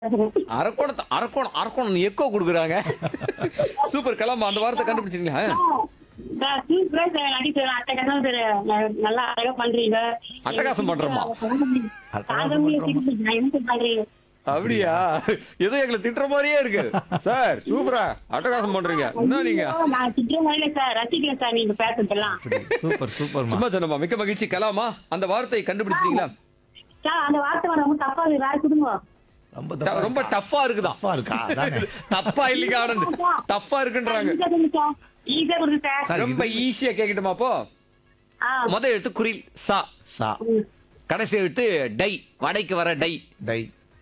அரக்கோணத்தை Arakkonam Arakkonam echo கொடுக்குறாங்க super கலாமா அந்த வார்த்தை கண்டுபிடிச்சிங்களா சூப்பரா சார் அடிச்சு அட்டகாசம் சார் நல்லா அழகா பண்றீங்க அட்டகாசம் பண்றோமா? அட்டகாசம் பண்றீங்க அப்படியா ஏதோ எங்களை திட்டுற மாதிரியே இருக்கு சார் சூப்பரா அட்டகாசம் பண்றீங்க என்ன நீங்க நான் திட்டம் இல்ல சார் ரசிக்கிறேன் சார் நீங்க பேசுறதெல்லாம் சூப்பர் சூப்பர்மா சும்மா சொன்னமா மிக்க மகிழ்ச்சி கலாமா அந்த வார்த்தையை கண்டுபிடிச்சிட்டீங்களா சார் அந்த வார்த்தை வந்து ரொம்ப தப்பா இருக்கு. வேற கொடுங்க ரொம்ப ட- தப்பா ரொம்ப டஃப்பா இருக்குதான் தப்பா இருக்கா அதானே தப்பா இல்லைங்க ஆனந்த் டஃப்பா இருக்குன்றாங்க ஈஸியா கொடுங்க சார் ஈஸியா கொடுங்க சார் சார், ரொம்ப ஈஸியா கேக்கட்டுமா அப்போ ஆ முத எழுத்து குரில் சா சா ம். கடைசி எழுத்து டை வடைக்கு வர டை டை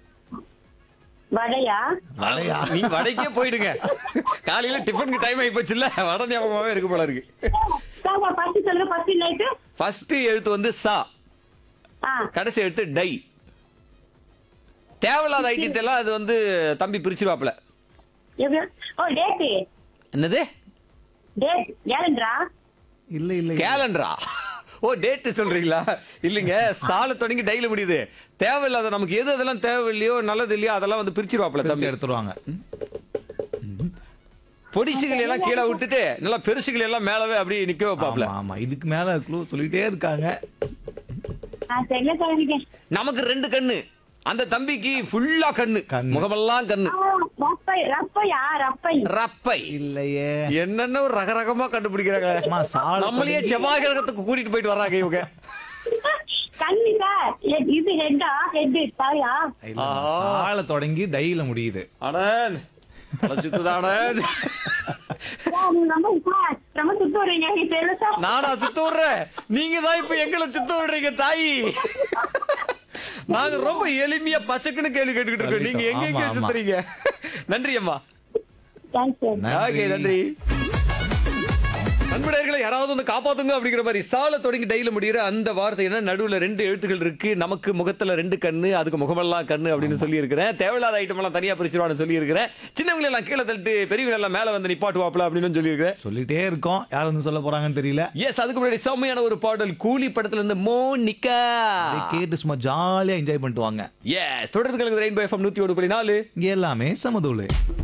வடையா வடையா நீ வடைக்கே போயிடுங்க காலையில டிஃபனுக்கு டைம் ஆகி போச்சுல்ல வடை ஞாபகமாவே இருக்கு போல இருக்கு சார் ஃபர்ஸ்ட் சொல்லுங்க ஃபர்ஸ்ட் நைட்டு ஃபர்ஸ்ட் எழுத்து வந்து சா ஆ கடைசி எழுத்து டை தேவையில்லாத ஐட்டத்தை எல்லாம் அது வந்து தம்பி பிரிச்சிருவாப்ல எப்படி ஓ டேட்டு என்னது டேட் கேலண்டரா இல்ல இல்ல கேலண்டரா ஓ டேட் சொல்றீங்களா இல்லைங்க சால தொடங்கி டைல முடியுது தேவையில்லாத நமக்கு எது அதெல்லாம் தேவையில்லையோ நல்லது இல்லையோ அதெல்லாம் வந்து பிரிச்சிருவாப்ல பிரிச்சு தம்பி எடுத்துருவாங்க பொடிசுகளை எல்லாம் கீழே விட்டுட்டு நல்லா பெருசுகளை எல்லாம் மேலவே அப்படியே நிக்க வைப்பாப்ல ஆமா ஆமா இதுக்கு மேல க்ளூ சொல்லிட்டே இருக்காங்க ஆ சரியா சார் எனக்கு நமக்கு ரெண்டு கண்ணு அந்த தம்பிக்கு ஃபுல்லா கண்ணு கண்ணு. முகமெல்லாம் கண்ணு ஆ, ரப்பை ரப்பையா ரப்பை ரப்பை இல்லையே என்னென்ன ஒரு ரகரகமா கண்டுபிடிக்கிறாங்க அம்மா, சால நம்மளையே தொடங்கி- செவ்வாய் கிரகத்துக்கு கூட்டிட்டு போயிட்டு வர்றாங்க இவங்க கண்ணு சார் எ- இது ஹெட்டா ஹெட் சாரியா இல்ல, ஆ. சால தொடங்கி டைல முடியுது ஆனந்த் சுத்துதானந்த் சார் நீங்க ரொம்ப சார் ரொம்ப சுத்து வரீங்க எனக்கு தெரியல சார் நானா சுத்த விடுறேன் நீங்க தான் இப்ப எங்களை சுத்த விடுறீங்க தாயி நாங்க ரொம்ப எளிமையா பச்சைக்குன்னு கேள்வி கேட்டுக்கிட்டு இருக்கோம் நீங்க எங்க எங்க ஆமா, ஆமா. சுத்துறீங்க நன்றி அம்மா தேங்க்ஸ் சார் நன்றி. ஓகே நன்றி நண்பர்களே யாராவது வந்து காப்பாத்துங்க அப்படிங்கிற மாதிரி சால தொடங்கி டைல முடிகிற அந்த வார்த்தை என்ன நடுவுல ரெண்டு எழுத்துக்கள் இருக்கு நமக்கு முகத்துல ரெண்டு கண்ணு அதுக்கு முகமெல்லாம் கண்ணு அப்படின்னு சொல்லி இருக்கிறேன் தேவையில்லாத ஐட்டம் எல்லாம் தனியா பிரிச்சிருவான்னு சொல்லி இருக்கிறேன் சின்னவங்களை எல்லாம் கீழே தள்ளிட்டு பெரியவங்க எல்லாம் மேல வந்து நிப்பாட்டுவாப்ல அப்படின்னு சொல்லி இருக்கிறேன் சொல்லிட்டே இருக்கோம் யார் வந்து சொல்ல போறாங்கன்னு தெரியல எஸ் அதுக்கு முன்னாடி செம்மையான ஒரு பாடல் கூலி படத்துல இருந்து மோனிகா அப்படியே கேட்டு சும்மா ஜாலியா என்ஜாய் பண்ணிட்டு வாங்க எஸ் தொடர்ந்து கலந்து ரெயின்போ எஃப்எம் நூத்தி ஒன்று புள்ளி நாலு இங்க எல்லாமே சமதூளு